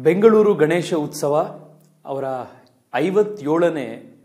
ಬೆಂಗಳೂರು ಗಣೇಶ ಉತ್ಸವ ಅವರ ಐವತ್ತೇಳನೇ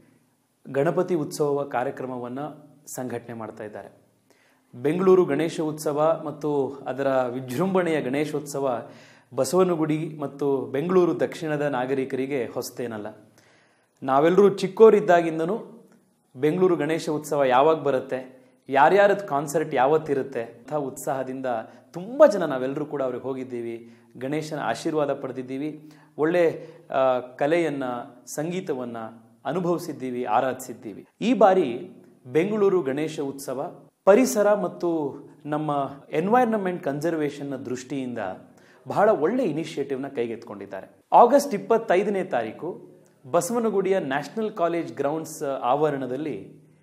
ಗಣಪತಿ ಉತ್ಸವ ಕಾರ್ಯಕ್ರಮವನ್ನು ಸಂಘಟನೆ ಮಾಡ್ತಾ ಇದ್ದಾರೆ ಬೆಂಗಳೂರು ಗಣೇಶ ಉತ್ಸವ ಮತ್ತು ಅದರ ವಿಜೃಂಭಣೆಯ ಗಣೇಶೋತ್ಸವ ಬಸವನಗುಡಿ ಮತ್ತು ಬೆಂಗಳೂರು ದಕ್ಷಿಣದ ನಾಗರಿಕರಿಗೆ ಹೊಸತೇನಲ್ಲ ನಾವೆಲ್ಲರೂ ಚಿಕ್ಕೋರಿದ್ದಾಗಿಂದನೂ ಬೆಂಗಳೂರು ಗಣೇಶ ಉತ್ಸವ ಯಾವಾಗ ಬರುತ್ತೆ ಯಾರ್ಯಾರದ್ದು ಕಾನ್ಸರ್ಟ್ ಯಾವತ್ತಿರುತ್ತೆ ಅಂಥ ಉತ್ಸಾಹದಿಂದ ತುಂಬ ಜನ ನಾವೆಲ್ಲರೂ ಕೂಡ ಅವ್ರಿಗೆ ಹೋಗಿದ್ದೀವಿ ಗಣೇಶನ ಆಶೀರ್ವಾದ ಪಡೆದಿದ್ದೀವಿ ಒಳ್ಳೆ ಆ, ಕಲೆಯನ್ನ ಸಂಗೀತವನ್ನ ಅನುಭವಿಸಿದ್ದೀವಿ ಆರಾಧಿಸಿದ್ದೀವಿ ಈ ಬಾರಿ ಬೆಂಗಳೂರು ಗಣೇಶ ಉತ್ಸವ ಪರಿಸರ ಮತ್ತು ನಮ್ಮ ಎನ್ವೈರನ್ಮೆಂಟ್ ಕನ್ಸರ್ವೇಷನ್ನ ದೃಷ್ಟಿಯಿಂದ ಬಹಳ ಒಳ್ಳೆ ಇನಿಷಿಯೇಟಿವ್ನ ಕೈಗೆತ್ಕೊಂಡಿದ್ದಾರೆ ಆಗಸ್ಟ್ ಇಪ್ಪತ್ತೈದನೇ ತಾರೀಕು ಬಸವನಗುಡಿಯ ನ್ಯಾಷನಲ್ ಕಾಲೇಜ್ ಗ್ರೌಂಡ್ಸ್ ಆವರಣದಲ್ಲಿ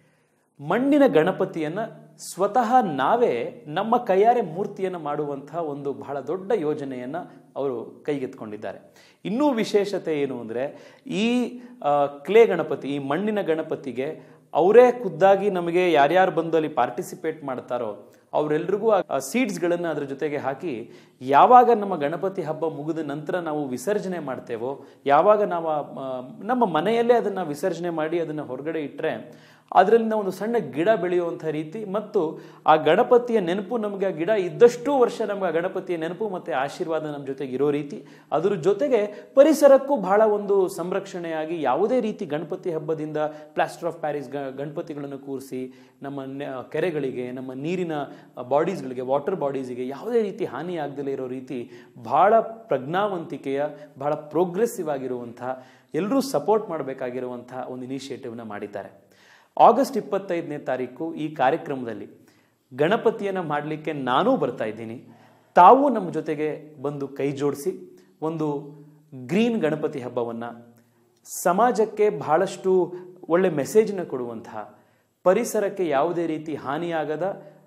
ಮಣ್ಣಿನ ಗಣಪತಿಯನ್ನ ಸ್ವತಃ ನಾವೇ ನಮ್ಮ ಕೈಯಾರೆ ಮೂರ್ತಿಯನ್ನು ಮಾಡುವಂತಹ ಒಂದು ಬಹಳ ದೊಡ್ಡ ಯೋಜನೆಯನ್ನ ಅವರು ಕೈಗೆತ್ಕೊಂಡಿದ್ದಾರೆ ಇನ್ನೂ ವಿಶೇಷತೆ ಏನು ಅಂದರೆ ಈ ಕ್ಲೇ ಗಣಪತಿ ಈ ಮಣ್ಣಿನ ಗಣಪತಿಗೆ ಅವರೇ ಖುದ್ದಾಗಿ ನಮಗೆ ಯಾರ್ಯಾರು ಬಂದು ಅಲ್ಲಿ ಪಾರ್ಟಿಸಿಪೇಟ್ ಮಾಡ್ತಾರೋ ಅವರೆಲ್ರಿಗೂ ಆ ಸೀಡ್ಸ್ಗಳನ್ನು ಅದ್ರ ಜೊತೆಗೆ ಹಾಕಿ ಯಾವಾಗ ನಮ್ಮ ಗಣಪತಿ ಹಬ್ಬ ಮುಗಿದ ನಂತರ ನಾವು ವಿಸರ್ಜನೆ ಮಾಡ್ತೇವೋ ಯಾವಾಗ ನಾವು ಆ, ಆ, ನಮ್ಮ ಮನೆಯಲ್ಲೇ ಅದನ್ನು ವಿಸರ್ಜನೆ ಮಾಡಿ ಅದನ್ನು ಹೊರಗಡೆ ಇಟ್ಟರೆ ಅದರಿಂದ ಒಂದು ಸಣ್ಣ ಗಿಡ ಬೆಳೆಯುವಂಥ ರೀತಿ ಮತ್ತು ಆ ಗಣಪತಿಯ ನೆನಪು ನಮಗೆ ಆ ಗಿಡ ಇದ್ದಷ್ಟು ವರ್ಷ ನಮ್ಗೆ ಆ ಗಣಪತಿಯ ನೆನಪು ಮತ್ತು ಆಶೀರ್ವಾದ ನಮ್ಮ ಜೊತೆಗೆ ಇರೋ ರೀತಿ ಅದ್ರ ಜೊತೆಗೆ ಪರಿಸರಕ್ಕೂ ಬಹಳ ಒಂದು ಸಂರಕ್ಷಣೆಯಾಗಿ ಯಾವುದೇ ರೀತಿ ಗಣಪತಿ ಹಬ್ಬದಿಂದ ಪ್ಲಾಸ್ಟರ್ ಆಫ್ ಪ್ಯಾರಿಸ್ ಗ ಗಣಪತಿಗಳನ್ನು ಕೂರಿಸಿ ನಮ್ಮ ನೆ- ಕೆರೆಗಳಿಗೆ ನಮ್ಮ ನೀರಿನ ಬಾಡೀಸ್ಗಳಿಗೆ ವಾಟರ್ ಬಾಡೀಸಿಗೆ ಯಾವುದೇ ರೀತಿ ಹಾನಿ ಆಗದಲೇ ಇರೋ ರೀತಿ ಬಹಳ ಪ್ರಜ್ಞಾವಂತಿಕೆಯ ಬಹಳ ಪ್ರೋಗ್ರೆಸಿವ್ ಆಗಿರುವಂಥ ಎಲ್ಲರೂ ಸಪೋರ್ಟ್ ಮಾಡಬೇಕಾಗಿರುವಂಥ ಒಂದು ಇನಿಷಿಯೇಟಿವ್ನ ಮಾಡಿದ್ದಾರೆ ಆಗಸ್ಟ್ ಇಪ್ಪತ್ತೈದನೇ ತಾರೀಕು ಈ ಕಾರ್ಯಕ್ರಮದಲ್ಲಿ ಗಣಪತಿಯನ್ನು ಮಾಡಲಿಕ್ಕೆ ನಾನೂ ಬರ್ತಾ ಇದ್ದೀನಿ ತಾವು ನಮ್ಮ ಜೊತೆಗೆ ಬಂದು ಕೈ ಜೋಡಿಸಿ ಒಂದು ಗ್ರೀನ್ ಗಣಪತಿ ಹಬ್ಬವನ್ನು ಸಮಾಜಕ್ಕೆ ಬಹಳಷ್ಟು ಒಳ್ಳೆ ಮೆಸೇಜ್ನ ಕೊಡುವಂತಹ ಪರಿಸರಕ್ಕೆ ಯಾವುದೇ ರೀತಿ ಹಾನಿಯಾಗದ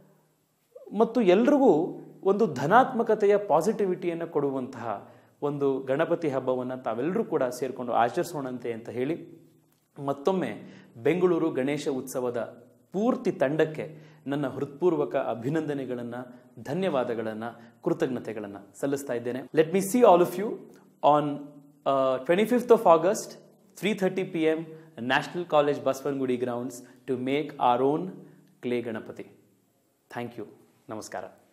ಮತ್ತು ಎಲ್ರಿಗೂ ಒಂದು ಧನಾತ್ಮಕತೆಯ ಪಾಸಿಟಿವಿಟಿಯನ್ನು ಕೊಡುವಂತಹ ಒಂದು ಗಣಪತಿ ಹಬ್ಬವನ್ನು ತಾವೆಲ್ಲರೂ ಕೂಡ ಸೇರಿಕೊಂಡು ಆಚರಿಸೋಣಂತೆ ಅಂತ ಹೇಳಿ ಮತ್ತೊಮ್ಮೆ ಬೆಂಗಳೂರು ಗಣೇಶ ಉತ್ಸವದ ಪೂರ್ತಿ ತಂಡಕ್ಕೆ ನನ್ನ ಹೃತ್ಪೂರ್ವಕ ಅಭಿನಂದನೆಗಳನ್ನು ಧನ್ಯವಾದಗಳನ್ನು ಕೃತಜ್ಞತೆಗಳನ್ನು ಸಲ್ಲಿಸ್ತಾ ಇದ್ದೇನೆ let me see all of you on twenty fifth of August three thirty P M National College Basavanagudi grounds to make our own clay Ganapati thank you ನಮಸ್ಕಾರ